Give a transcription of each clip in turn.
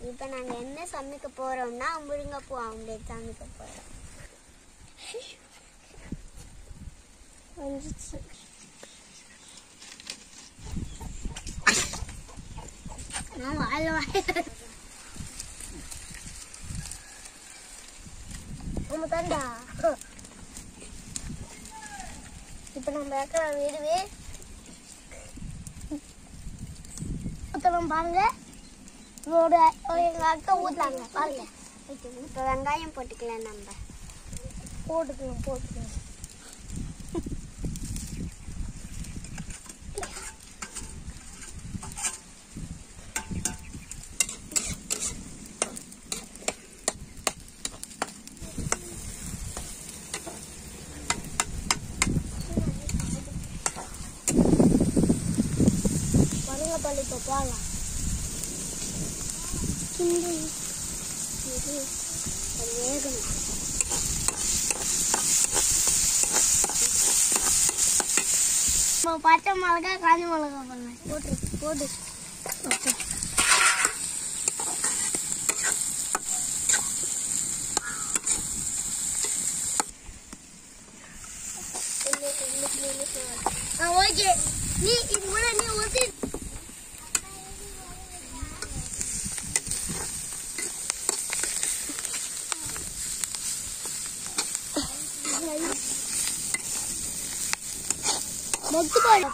இப்போ நாங்கள் என்ன சமைக்க போகிறோம்னா முருங்கைப்பூ ஆம்லேட் சமைக்க போகிறோம் வந்துச்சு நான் வாழ வாழ நம்ம தாண்டா இப்போ நம்ம இருக்கிற வீடுவே ஊற்றலாம் பாருங்க இதோட எங்கள் அக்கா ஊற்றுறாங்க பாருங்க இப்போ வெங்காயம் போட்டுக்கலாம் நம்ம போட்டுக்கலாம் போட்டுக்கலாம் முருங்கைப்பள்ளி இப்போ போகலாம் கிண்டி இது அது வேகணும் இப்போ பச்சை மிளகா காஞ்சி மிளகா பண்ணேன் போட்டு போட்டு ஓகே ஆ ஓகே நீ இது கூட நீ ஊற்றி மொத்து போடு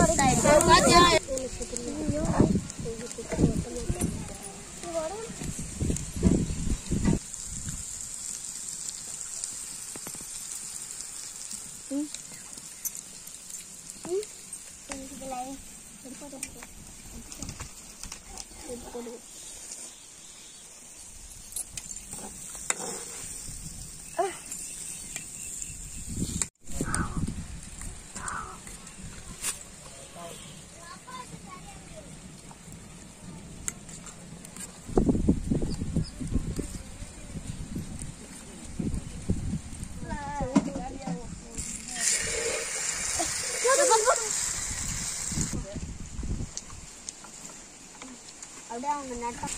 அப்படியே அவங்க நட்டம்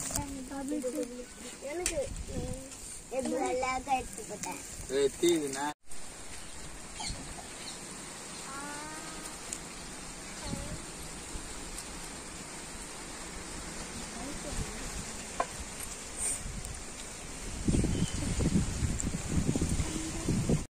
எனக்கு எப்படி அழகா எடுத்து போட்டேன் ஏய் தீதுண்ணா